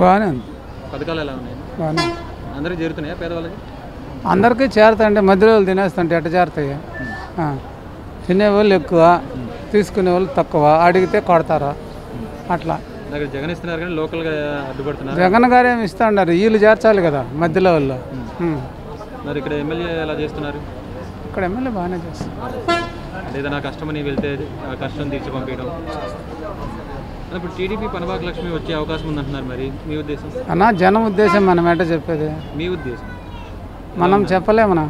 బాగానే ఉంది పథకాలు ఎలా ఉన్నాయి బాగానే ఉంది. అందరికి చేరుతున్నాయా పేదవాళ్ళకి అందరికీ చేరుతాయంటే మధ్యలో వాళ్ళు తినేస్తుంటే ఎట్ట చేరుతాయి ఆ. తినేవాళ్ళు ఎక్కువ తీసుకునే వాళ్ళు తక్కువ అడిగితే కొడతారు అట్లా దగ్గర జగన్ ఇస్తున్నారు కానీ లోకల్గా అడ్డుపడుతున్నారు జగన్ గారు ఏమి ఇస్తా ఉన్నారు వీళ్ళు చేర్చాలి కదా మధ్యలో వాళ్ళు ఉం. మరి ఇక్కడ ఎమ్మెల్యే ఎలా చేస్తున్నారు ఇక్కడ ఎమ్మెల్యే బాగానే చేస్తారు అంటే ఏదైనా కష్టమని వెళ్తే ఆ కష్టం తీర్చి పంపించడం మరి ఇప్పుడు టీడీపీ పనబాక లక్ష్మి వచ్చే అవకాశం ఉందంటున్నారు మరి మీ ఉద్దేశం అన్నా జనం ఉద్దేశం మనం ఏంటో చెప్పేది మీ ఉద్దేశం మనం చెప్పలేమన్నా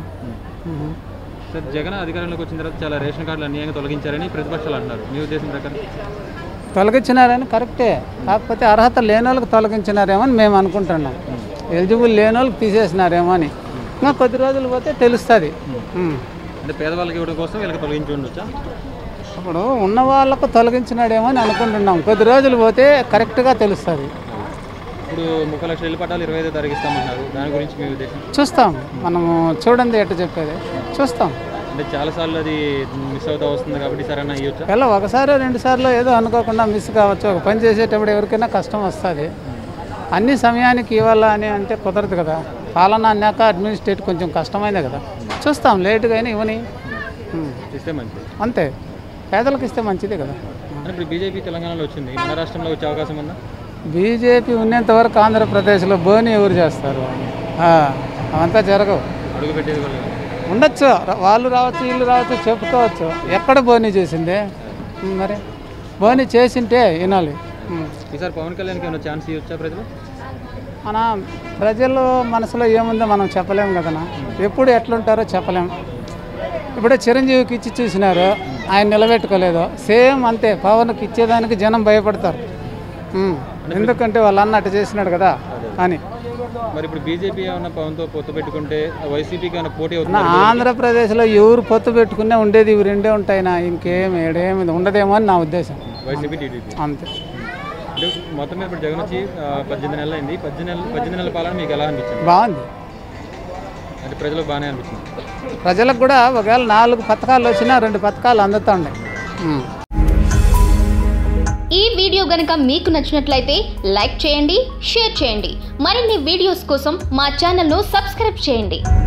సార్ జగన్ అధికారంలోకి వచ్చిన తర్వాత చాలా రేషన్ కార్డులు అన్యాయంగా తొలగించారని ప్రతిపక్షాలు అంటున్నారు మీ ఉద్దేశం ప్రకారం తొలగించినారని కరెక్టే కాకపోతే అర్హత లేని వాళ్ళకి తొలగించినారేమో అని మేము అనుకుంటున్నాం ఎలిజిబుల్ లేని వాళ్ళకి తీసేసినారేమో అని ఇంకా కొద్ది రోజులు పోతే తెలుస్తుంది ఉం. అంటే పేదవాళ్ళకి ఇవ్వడం కోసం వీళ్ళకి తొలగించి ఉండొచ్చా ఇప్పుడు ఉన్న వాళ్ళకు తొలగించినాడేమో అని అనుకుంటున్నాం కొద్ది రోజులు పోతే కరెక్ట్గా తెలుస్తుంది ఇప్పుడు ముప్పై లక్షల ఇల్లు పట్టాలు ఇరవై ఐదో తారీఖు ఇస్తామన్నారు దాని గురించి మీ ఉద్దేశం చూస్తాం మనము చూడండి ఎట్ట చెప్పేది చూస్తాం అంటే చాలాసార్లు అది మిస్ అవుతా వస్తుంది కాబట్టి సరైన ఇవ్వచ్చా ఎలా ఒకసారి రెండు సార్లు ఏదో అనుకోకుండా మిస్ కావచ్చు ఒక పని చేసేటప్పుడు ఎవరికైనా కష్టం వస్తుంది అన్ని సమయానికి ఇవ్వాలా అని అంటే కుదరదు కదా పాలన అన్నాక అడ్మినిస్ట్రేట్ కొంచెం కష్టమైందే కదా చూస్తాం లేటుగా అయినా ఇవ్వని ఉం. ఇస్తే మంచిది అంతే పేదలకు ఇస్తే మంచిదే కదా అంటే ఇప్పుడు బీజేపీ తెలంగాణలో వచ్చింది మన రాష్ట్రంలో వచ్చే అవకాశం ఉందా బీజేపీ ఉన్నంత వరకు ఆంధ్రప్రదేశ్లో బోని ఎవరు చేస్తారు ఆ, అవంతా జరగవు అడుగు పెట్టేది కూడా లేదు. ఉండొచ్చు ర- వాళ్ళు రావచ్చు వీళ్ళు రావచ్చు చెప్పుకోవచ్చు ఎక్కడ బోని చేసిందే ఉం, మరి బోని చేసింటే వినాలి ఉం. ఈసారి పవన్ కళ్యాణ్కి ఏమైనా ఛాన్స్ ఇవ్వచ్చా ప్రజలు మన ప్రజల మనసులో ఏముందో మనం చెప్పలేము కదనా ఎప్పుడు ఎట్లుంటారో చెప్పలేం ఇప్పుడు చిరంజీవికి ఇచ్చి చూసినారు ఆయన నిలబెట్టుకోలేదు సేమ్ అంతే పవన్కి ఇచ్చేదానికి జనం భయపడతారు ఉం. ఎందుకంటే వాళ్ళు అన్న అట్ట చేసినాడు కదా అని మరి ఇప్పుడు బీజేపీ ఏమైనా పవన్తో పొత్తు పెట్టుకుంటే వైసీపీకి ఏమైనా పోటీ నా అవుతుంది ఆంధ్రప్రదేశ్లో ఎవరు పొత్తు పెట్టుకునే ఉండేది ఇవి రెండే ఉంటాయినా ఇంకేం ఏడేమి ఉండదేమో అని నా ఉద్దేశం వైసీపీ టీడీపీ అంతే అంటే మొత్తం మీద ఇప్పుడు జగన్ వచ్చి ఆ, పద్దెనిమిది నెలలు అయింది పద్దెనిమిది నెలలు పద్దెనిమిది నెలల పాలన మీకు ఎలా అనిపించింది బాగుంది అంటే ప్రజలకు బాగానే అనిపించింది ప్రజలకు కూడా ఒకవేళ నాలుగు పథకాలు వచ్చినా రెండు పథకాలు అందుతా ఉన్నాయి ఉం. ఈ వీడియో గనుక మీకు నచ్చినట్లయితే లైక్ చేయండి షేర్ చేయండి మరిన్ని వీడియోస్ కోసం మా ఛానల్ను సబ్స్క్రైబ్ చేయండి